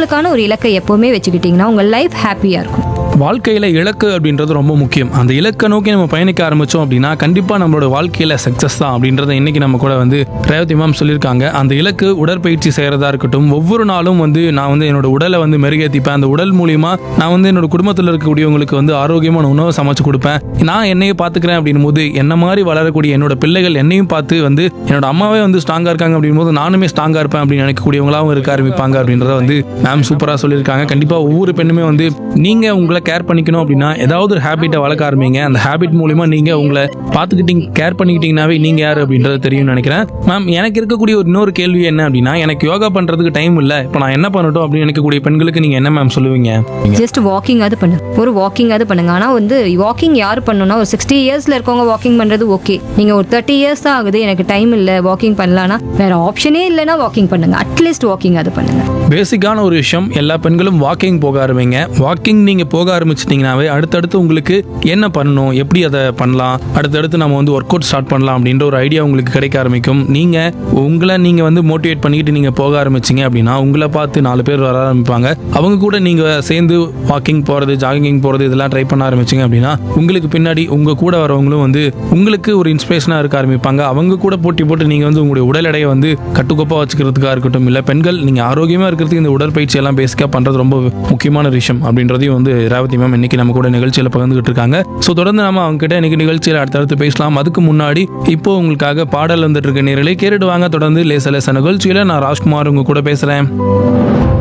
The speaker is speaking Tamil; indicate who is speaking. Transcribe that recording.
Speaker 1: உங்களுக்கான ஒரு இலக்கை எப்போவுமே வச்சுக்கிட்டிங்கன்னா உங்கள் லைஃப் ஹாப்பியாக இருக்கும்
Speaker 2: வாழ்க்கையில் இலக்கு அப்படின்றது ரொம்ப முக்கியம் அந்த இலக்கை நோக்கி நம்ம பயணிக்க ஆரம்பித்தோம் அப்படின்னா கண்டிப்பாக நம்மளோட வாழ்க்கையில் சக்ஸஸ் தான் அப்படின்றத இன்னைக்கு நம்ம கூட வந்து ரேவதி மேம் சொல்லியிருக்காங்க அந்த இலக்கு உடற்பயிற்சி செய்கிறதா இருக்கட்டும் ஒவ்வொரு நாளும் வந்து நான் வந்து என்னோட உடலை வந்து மெருகேற்றிப்பேன் அந்த உடல் மூலியமா நான் வந்து என்னோட குடும்பத்தில் இருக்கக்கூடியவங்களுக்கு வந்து ஆரோக்கியமான உணவை சமைச்சு கொடுப்பேன் நான் என்னையே பார்த்துக்கிறேன் அப்படின்னும் போது என்ன மாதிரி வளரக்கூடிய என்னோட பிள்ளைகள் என்னையும் பார்த்து வந்து என்னோட அம்மாவே வந்து ஸ்ட்ராங்காக இருக்காங்க அப்படின்னும் போது நானுமே ஸ்ட்ராங்காக இருப்பேன் அப்படின்னு நினைக்கக்கூடியவங்களாவும் இருக்க ஆரம்பிப்பாங்க அப்படின்றத வந்து மேம் சூப்பராக சொல்லியிருக்காங்க கண்டிப்பாக ஒவ்வொரு பெண்ணுமே வந்து நீங்கள் உங்களை கேர் பண்ணிக்கணும் அப்படின்னா ஏதாவது ஒரு ஹேபிட்டை வளர்க்க ஆரம்பிங்க அந்த ஹேபிட் மூலிமா நீங்கள் உங்களை பார்த்துக்கிட்டீங்க கேர் பண்ணிக்கிட்டீங்கனாவே நீங்கள் யார் அப்படின்றது தெரியும்னு நினைக்கிறேன் மேம் எனக்கு இருக்கக்கூடிய ஒரு இன்னொரு கேள்வி என்ன அப்படின்னா எனக்கு யோகா பண்ணுறதுக்கு டைம் இல்லை இப்போ நான் என்ன பண்ணட்டும் அப்படின்னு நினைக்கக்கூடிய பெண்களுக்கு நீங்கள் என்ன மேம் சொல்லுவீங்க
Speaker 1: ஜஸ்ட் வாக்கிங் அது பண்ணு ஒரு வாக்கிங் அது பண்ணுங்க ஆனால் வந்து வாக்கிங் யார் பண்ணணும்னா ஒரு சிக்ஸ்டி இயர்ஸில் இருக்கவங்க வாக்கிங் பண்ணுறது ஓகே நீங்கள் ஒரு தேர்ட்டி இயர்ஸ் தான் ஆகுது எனக்கு டைம் இல்லை வாக்கிங் பண்ணலான்னா வேற ஆப்ஷனே இல்லைன்னா வாக்கிங் பண்ணுங்க அட்லீஸ்ட் வாக்கிங் அது பண்ணுங்க
Speaker 2: பேசிக்கான ஒரு விஷயம் எல்லா பெண்களும் வாக்கிங் போக ஆரம்பிங்க வாக்கிங் நீங்கள் போக ஆரம்பிச்சிட்டிங்கனாவே அடுத்தடுத்து உங்களுக்கு என்ன பண்ணணும் எப்படி அதை பண்ணலாம் அடுத்தடுத்து நம்ம வந்து ஒர்க் அவுட் ஸ்டார்ட் பண்ணலாம் அப்படின்ற ஒரு ஐடியா உங்களுக்கு கிடைக்க ஆரம்பிக்கும் நீங்கள் உங்களை நீங்கள் வந்து மோட்டிவேட் பண்ணிக்கிட்டு நீங்கள் போக ஆரம்பிச்சிங்க அப்படின்னா உங்களை பார்த்து நாலு பேர் வர ஆரம்பிப்பாங்க அவங்க கூட நீங்கள் சேர்ந்து வாக்கிங் போகிறது ஜாகிங் போகிறது இதெல்லாம் ட்ரை பண்ண ஆரம்பிச்சிங்க அப்படின்னா உங்களுக்கு பின்னாடி உங்கள் கூட வரவங்களும் வந்து உங்களுக்கு ஒரு இன்ஸ்பிரேஷனாக இருக்க ஆரம்பிப்பாங்க அவங்க கூட போட்டி போட்டு நீங்கள் வந்து உங்களுடைய உடல் எடையை வந்து கட்டுக்கோப்பாக வச்சுக்கிறதுக்காக இருக்கட்டும் இல்லை பெண்கள் நீங்கள் ஆரோக்கியமாக இருக்கிறதுக்கு இந்த உடற்பயிற்சி எல்லாம் பேசிக்காக பண்ணுறது ரொம்ப முக்கியமான விஷயம் அப்படின்றதையும் வந்து ரேவதி மேம் இன்னைக்கு நம்ம கூட நிகழ்ச்சியில் பகிர்ந்துகிட்டு இருக்காங்க ஸோ தொடர்ந்து நம்ம அவங்க கிட்ட இன்னைக்கு நிகழ்ச்சியில் அடுத்தடுத்து பேசலாம் அதுக்கு முன்னாடி இப்போ உங்களுக்காக பாடல் வந்துட்டு இருக்க நேரலை கேட்டுட்டு வாங்க தொடர்ந்து லேச லேச நிகழ்ச்சியில் நான் ராஜ்குமார் உங்க கூட பேசுகிறேன்